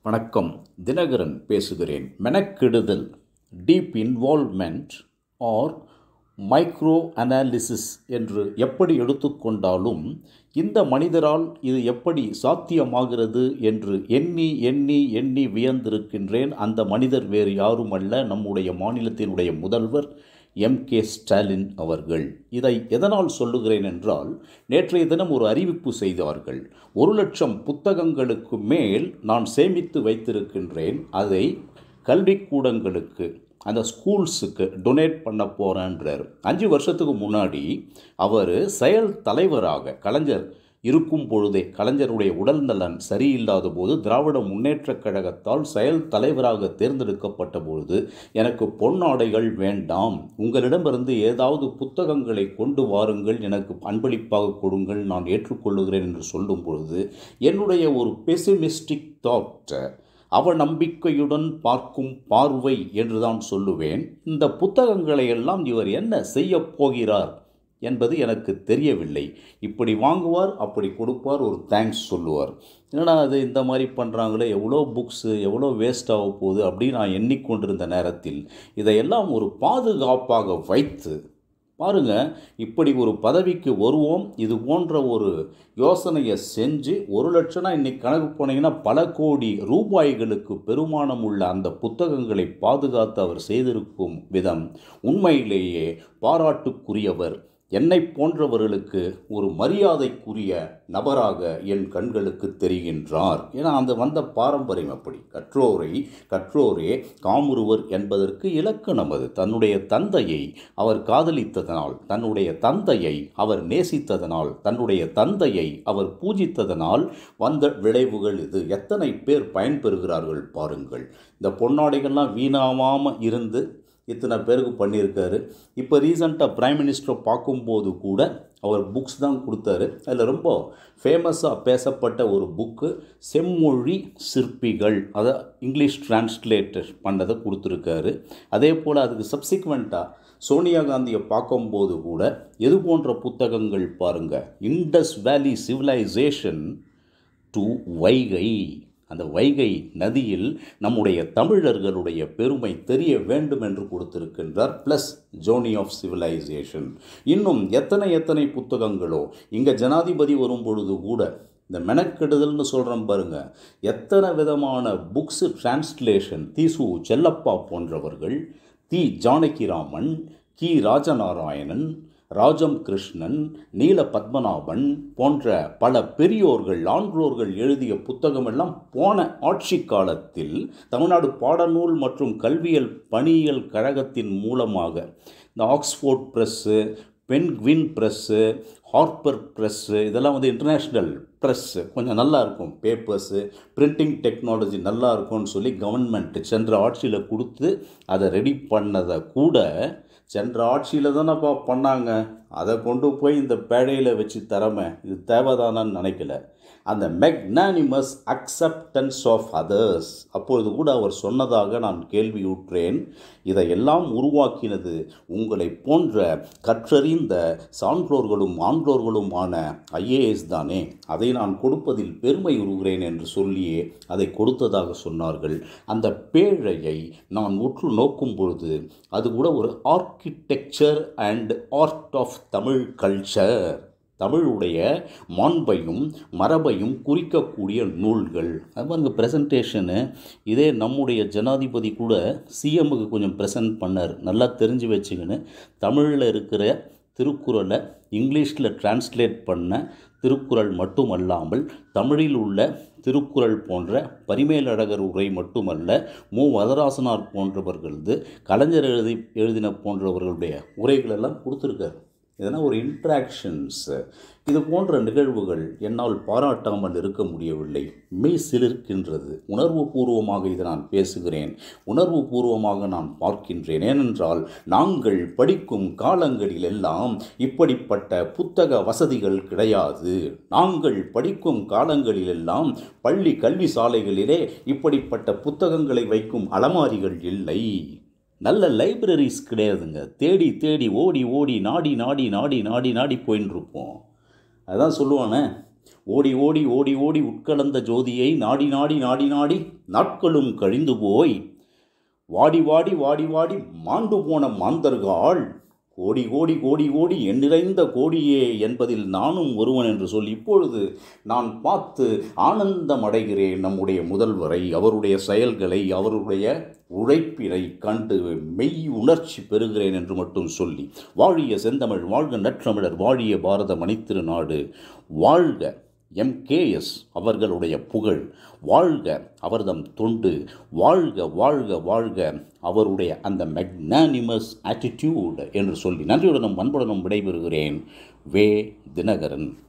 வணக்கம் தினகரன் பேசுகிறேன் மெனக்கெடுதல் deep involvement or micro analysis என்று எப்படி எடுத்துக்கொண்டாலும் இந்த மனிதரால் இது எப்படி சாத்தியமாகிறது என்று எண்ணி எண்ணி எண்ணி வியந்திருக்கின்றேன் அந்த மனிதர் வேறு யாருமல்ல நம்முடைய மாநிலத்தினுடைய முதல்வர் எம் கே ஸ்டாலின் அவர்கள் இதை எதனால் சொல்லுகிறேன் என்றால் நேற்றைய தினம் ஒரு அறிவிப்பு செய்தார்கள் ஒரு லட்சம் புத்தகங்களுக்கு மேல் நான் சேமித்து வைத்திருக்கின்றேன் அதை கல்விக்கூடங்களுக்கு அந்த ஸ்கூல்ஸுக்கு டொனேட் பண்ண போகிறேன்றார் அஞ்சு வருஷத்துக்கு முன்னாடி அவர் செயல் தலைவராக கலைஞர் இருக்கும் பொழுதே கலைஞருடைய உடல்நலன் சரியில்லாத போது திராவிட முன்னேற்றக் கழகத்தால் செயல் தலைவராக தேர்ந்தெடுக்கப்பட்ட பொழுது எனக்கு பொன்னாடைகள் வேண்டாம் உங்களிடமிருந்து ஏதாவது புத்தகங்களை கொண்டு வாருங்கள் எனக்கு அன்பளிப்பாக கொடுங்கள் நான் ஏற்றுக்கொள்ளுகிறேன் என்று சொல்லும் பொழுது என்னுடைய ஒரு பெசிமிஸ்டிக் தாட் அவநம்பிக்கையுடன் பார்க்கும் பார்வை என்றுதான் சொல்லுவேன் இந்த புத்தகங்களை எல்லாம் இவர் என்ன செய்யப் போகிறார் என்பது எனக்கு தெரியவில்லை இப்படி வாங்குவார் அப்படி கொடுப்பார் ஒரு தேங்க்ஸ் சொல்லுவார் என்னடா அது இந்த மாதிரி பண்ணுறாங்களே எவ்வளோ புக்ஸு எவ்வளோ வேஸ்ட் ஆக போகுது அப்படின்னு நான் எண்ணிக்கொண்டிருந்த நேரத்தில் இதையெல்லாம் ஒரு பாதுகாப்பாக வைத்து பாருங்க இப்படி ஒரு பதவிக்கு வருவோம் இது போன்ற ஒரு யோசனையை செஞ்சு ஒரு லட்சம்னா இன்னைக்கு கணக்கு போனீங்கன்னா பல கோடி ரூபாய்களுக்கு பெருமானம் உள்ள அந்த புத்தகங்களை பாதுகாத்து அவர் செய்திருக்கும் விதம் உண்மையிலேயே பாராட்டுக்குரியவர் என்னை போன்றவர்களுக்கு ஒரு மரியாதைக்குரிய நபராக என் கண்களுக்கு தெரிகின்றார் ஏன்னா அந்த வந்த பாரம்பரியம் அப்படி கற்றோரை கற்றோரே காமுருவர் என்பதற்கு இலக்கணம் அது தன்னுடைய தந்தையை அவர் காதலித்ததனால் தன்னுடைய தந்தையை அவர் நேசித்ததனால் தன்னுடைய தந்தையை அவர் பூஜித்ததனால் வந்த விளைவுகள் இது எத்தனை பேர் பயன்பெறுகிறார்கள் பாருங்கள் இந்த பொன்னாடைகள்லாம் வீணாகாமல் இருந்து இத்தனை பேருக்கு பண்ணியிருக்காரு இப்போ ரீசண்டாக பிரைம் மினிஸ்டரை பார்க்கும்போது கூட அவர் புக்ஸ் தான் கொடுத்தாரு அதில் ரொம்ப ஃபேமஸாக பேசப்பட்ட ஒரு புக்கு செம்மொழி சிற்பிகள் அதை இங்கிலீஷ் டிரான்ஸ்லேட்டர் பண்ணதை கொடுத்துருக்காரு அதே போல் அதுக்கு சப்சிக்வெண்ட்டாக சோனியா காந்தியை பார்க்கும்போது கூட எது போன்ற புத்தகங்கள் பாருங்கள் இண்டஸ் வேலி சிவிலைசேஷன் டு வைகை அந்த வைகை நதியில் நம்முடைய தமிழர்களுடைய பெருமை தெரிய வேண்டும் என்று கொடுத்திருக்கின்றார் ப்ளஸ் ஜோனி ஆஃப் சிவிலைசேஷன் இன்னும் எத்தனை எத்தனை புத்தகங்களோ இங்கே ஜனாதிபதி வரும் பொழுது கூட இந்த மெனக்கெடுதல்னு சொல்கிறோம் பாருங்க எத்தனை விதமான புக்ஸு டிரான்ஸ்லேஷன் தீசு செல்லப்பா போன்றவர்கள் தி ஜானகிராமன் கி ராஜநாராயணன் ராஜம் கிருஷ்ணன் நீல பத்மநாபன் போன்ற பல பெரியோர்கள் ஆன்றோர்கள் எழுதிய புத்தகமெல்லாம் போன ஆட்சி காலத்தில் தமிழ்நாடு பாடநூல் மற்றும் கல்வியல் பணியியல் கழகத்தின் மூலமாக இந்த Oxford press Penguin press Harper press இதெல்லாம் வந்து இன்டர்நேஷ்னல் ப்ரெஸ்ஸு கொஞ்சம் நல்லா இருக்கும் பேப்பர்ஸு பிரிண்டிங் டெக்னாலஜி நல்லா இருக்கும்னு சொல்லி கவர்மெண்ட் சென்ற ஆட்சியில் கொடுத்து அதை ரெடி பண்ணதை கூட சென்ற ஆட்சியில் தானேப்பா பண்ணாங்க அதை கொண்டு போய் இந்த பேழையில் வச்சு தரமே இது தேவைதானான்னு நினைக்கல அந்த மெக்னானிமஸ் அக்செப்டன்ஸ் ஆஃப் அதர்ஸ் அப்பொழுது கூட அவர் சொன்னதாக நான் கேள்வியுற்றேன் இதையெல்லாம் உருவாக்கினது உங்களை போன்ற கற்றறிந்த சான்றோர்களும் ஆன்றோர்களுமான ஐஏஎஸ் தானே அதை நான் கொடுப்பதில் பெருமை உறுகிறேன் என்று சொல்லியே அதை கொடுத்ததாக சொன்னார்கள் அந்த பேழையை நான் உற்று நோக்கும் பொழுது அது கூட ஒரு architecture and art of Tamil culture தமிழுடைய மாண்பையும் மரபையும் குறிக்கக்கூடிய நூல்கள் அது பாருங்க ப்ரெசன்டேஷனு இதே நம்முடைய ஜனாதிபதி கூட சிஎம்முக்கு கொஞ்சம் ப்ரெசன்ட் பண்ணார் நல்லா தெரிஞ்சு வச்சுக்கின்னு தமிழில் இருக்கிற திருக்குறளை இங்கிலீஷில் டிரான்ஸ்லேட் பண்ண திருக்குறள் மட்டுமல்லாமல் தமிழில் உள்ள திருக்குறள் போன்ற பரிமேலழகர் உரை மட்டுமல்ல மு வரதராசனார் போன்றவர்களது கலைஞர் எழுதி எழுதின போன்றவர்களுடைய உரைகளெல்லாம் கொடுத்துருக்காரு இதெல்லாம் ஒரு இன்ட்ராக்ஷன்ஸ் இது போன்ற நிகழ்வுகள் என்னால் பாராட்டாமல் இருக்க முடியவில்லை மெய் சிலிர்க்கின்றது உணர்வு பூர்வமாக இதை நான் பேசுகிறேன் உணர்வு பூர்வமாக நான் பார்க்கின்றேன் ஏனென்றால் நாங்கள் படிக்கும் காலங்களில் எல்லாம் இப்படிப்பட்ட புத்தக வசதிகள் கிடையாது நாங்கள் படிக்கும் காலங்களிலெல்லாம் பள்ளி கல்வி சாலைகளிலே இப்படிப்பட்ட புத்தகங்களை வைக்கும் அலமாரிகள் இல்லை நல்ல லைப்ரரிஸ் கிடையாதுங்க தேடி தேடி ஓடி ஓடி நாடி நாடி நாடி நாடி நாடி போயின்னு இருப்போம் அதான் சொல்லுவானே ஓடி ஓடி ஓடி ஓடி உட்கலந்த ஜோதியை நாடி நாடி நாடி நாடி நாட்களும் கழிந்து போய் வாடி வாடி வாடி வாடி மாண்டு போன மாந்தர்கள் கோடி கோடி கோடி கோடி என் நிறைந்த கோடியே என்பதில் நானும் ஒருவன் என்று சொல்லி இப்பொழுது நான் பார்த்து ஆனந்தம் அடைகிறேன் நம்முடைய முதல்வரை அவருடைய செயல்களை அவருடைய உழைப்பினை கண்டு மெய் உணர்ச்சி பெறுகிறேன் என்று மட்டும் சொல்லி வாழிய செந்தமிழ் வாழ்க நற்றமிழர் வாழிய பாரத மணித்திருநாடு வாழ்க எம்கேஎஸ் அவர்களுடைய புகழ் வாழ்க அவர்தம் தொண்டு வாழ்க வாழ்க வாழ்க அவருடைய அந்த மெக்னானிமஸ் ஆட்டிடியூட் என்று சொல்லி நன்றியுடனும் அன்புடனும் விடைபெறுகிறேன் வே தினகரன்